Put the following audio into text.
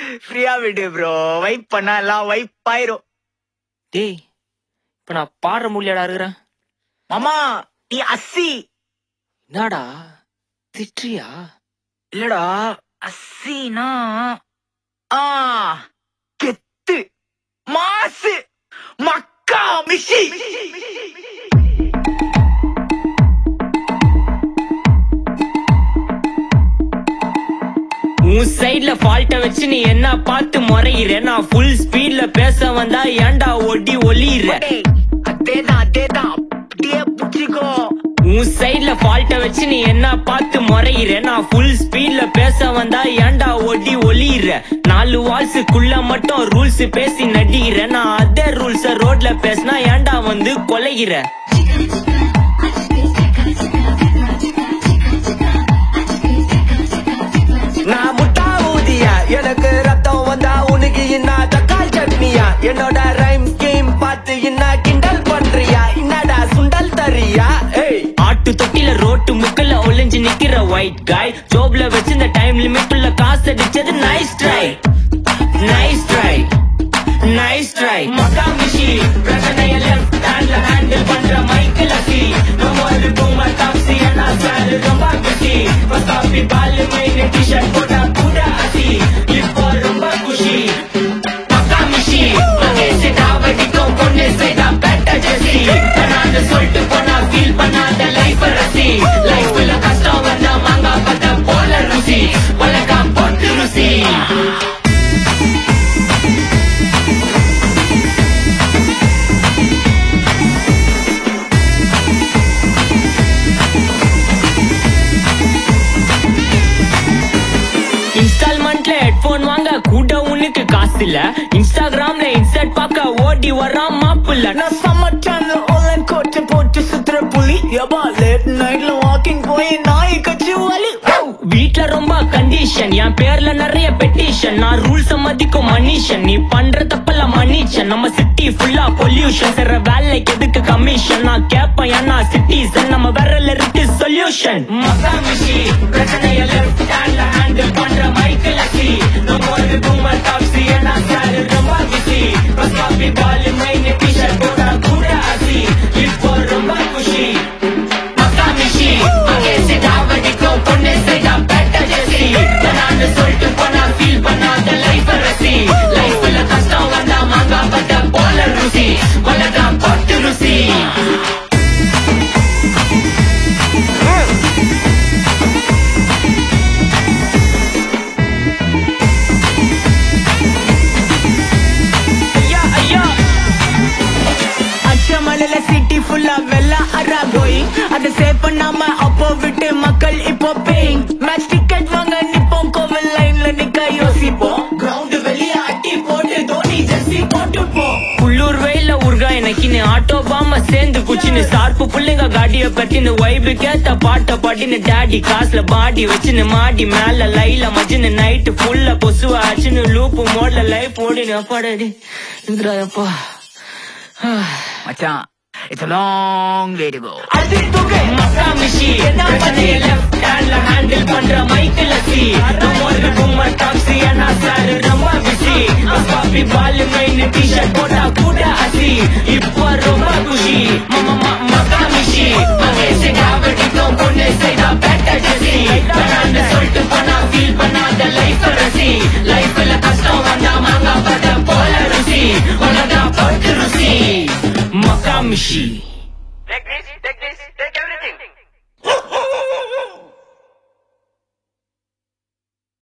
ஃப்ரீயா விடு bro vibe பண்ணா எல்லாம் வைப் ஆயிரும் டேய் இப்ப நான் பாடுற முடியலடா இருக்கிறேன் மாமா நீ அஸ்ஸி என்னடா திட்டுறியா இல்லடா அஸ்ஸினா ஆ கெத்து மாசு மக்கா மிஷி உன் சைடுல ஃபால்ட்ட வச்சு நீ என்ன பார்த்து முறையிற நான் ஃபுல் ஸ்பீட்ல பேச வந்தா ஏன்டா ஒடி ஒளியிற டேய், அதேதான் அதேதான் அப்படியே புடிச்சிக்கோ உன் சைடுல ஃபால்ட்ட வச்சு நீ என்ன பார்த்து முறையிற நான் ஃபுல் ஸ்பீட்ல பேச வந்தா ஏன்டா ஒடி ஒளியிற நாலு வால்ஸுக்குள்ள மட்டும் ரூல்ஸ் பேசி நடிகிற நான் அதே ரூல்ஸ ரோட்ல பேசினா ஏன்டா வந்து கொலைகிற நான் முட்டா ஊதியா எனக்கு ரத்தம் வந்தா உனக்கு என்ன தக்காள் சட்னியா என்னோட ரைம் ஸ்கீம் பார்த்து என்ன கிண்டல் பண்றியா என்னடா சுண்டல் தரியா ஏய் ஆட்டு தொட்டில ரோட்டு முக்கல்ல ஒளிஞ்சு நிக்கிற ஒயிட் காய் ஜோப்ல வச்சு இந்த டைம் லிமிட் உள்ள காசு அடிச்சது nice try nice try nice try மக்கா மிஷி பிரச்சனைய லெஃப்ட் ஹேண்ட்ல ஹேண்டில் பண்ற மைக்கேல் அசி நம்ம ஒரு பூமர் டாப்ஸி என்ன சார் ரொம்ப குஷி பஸ்தாப்பி பால் மைன் டிஷர்ட் போட்டா கூட அசி இப்போ ரொம்ப குஷி மக்கா மிஷி அகேசி டாவடிக்கும் பொண்ணு செய்தா பெட்ட ஜெசி பண்ணாத சொல்லிட்டு போனா ஃபீல் பண்ணாத லைஃப் ரசி லைஃப்ல கஷ்டம் வந்தா மாங்கா பத்த போல ருசி உலகா போட்டு ருசி இன்ஸ்டால்மெண்ட்ல ஹெட்போன் வாங்க கூட உனக்கு காசு இல்ல இன்ஸ்டாகிராம்ல இன்ஸ்டர்ட் பார்க்க ஓடி வரான் மாப்பிள்ள நான் சம்மர் டைம்ல ஆன்லைன் கோட்டை போட்டு சுத்துற புலி எபா லேட் நைட்ல வாக்கிங் போய் நாய் கட்சி வலி வீட்ல ரொம்ப கண்டிஷன் என் பேர்ல நிறைய பெட்டிஷன் நான் ரூல்ஸ் மதிக்கும் மனுஷன் நீ பண்ற தப்பெல்லாம் மன்னிச்சன் நம்ம சிட்டி ஃபுல்லா பொல்யூஷன் செய்ற வேலைக்கு எதுக்கு கமிஷன் நான் கேப்பேன் ஏன்னா சிட்டிசன் நம்ம விரல இருக்கு சொல்யூஷன் மகாமிஷி பிரச்சனைய லெஃப்ட் ஹேண்ட்ல ஹேண்டில் பண்ற மைக்கேல் அசி நம்ம ஒரு பூமர் டாப்ஸி ஏன்னா சார் ரொம்ப பிஸி பஸ் காபி பால் மைன் டிஷர்ட் போட கூட அசி இப்போ ரொம்ப குஷி மகாமிஷி அகேசி டாவடிக்கும் பொண்ணு செய்தா பெட்ட ஜெசி நான் சொல்லிட்டு போனா ஃபீல் பண்ணாத லைஃப் ரசி லைஃப்ல கஷ்டம் வந்தா மாங்கா பட்ட போல ருசி உலகா போட்டு ருசி ஐயா ஐயா அச்சமலையில சிட்டி ஃபுல்லா வெள்ள அரா கோயிங் அதை சேவ் பண்ணாம அப்போ விட்டு மக்கள் இப்போ பேயிங் மேட்ச் டிக்கெட் வாங்க நிப்போம் கோவில் லைன்ல நிக்க யோசிப்போம் கிரவுண்ட் வெளிய அட்டி போட்டு தோனி ஜெர்சி போட்டு போ உள்ளூர் வெயில உருகா எனக்குன்னு ஆட்டோ பாம சேர்ந்து குச்சின்னு சார்பு புள்ளைங்க காடிய பட்டின்னு வைபு கேத்த பாட்ட பாட்டின்னு டாடி காசுல பாடி வச்சுன்னு மாடி மேல லைல மச்சின்னு நைட்டு ஃபுல்லா கொசுவ ஆச்சுன்னு லூப்பு மோட்ல லைஃப் ஓடினு அப்பாடி அப்பா மச்சான் it's a long way to go மக்கா மிஷி பிரச்சனைய லெஃப்ட் ஹேண்ட்ல ஹேண்டில் பண்ற மைக்கேல் அசி நம்ம ஒரு பூமர் டாக்ஸி என்ன சார் ரொம்ப பிஸி காபி பால் மைன் டிஷர்ட் போட்டா கூட அசி இப்போ ரொம்ப குஷி மம மக்கா மிஷி மகேஷ் டாவடிக்கும் பொண்ணு செய்தா பெட்ட ஜெசி பண்ணாத சொல்லிட்டு போனா ஃபீல் பண்ணாத லைஃப் ரசி லைஃப்ல கஷ்டம் வந்தா மாங்கா பட்ட போல ருசி உலகா போட்டு ருசி மக்கா மிஷி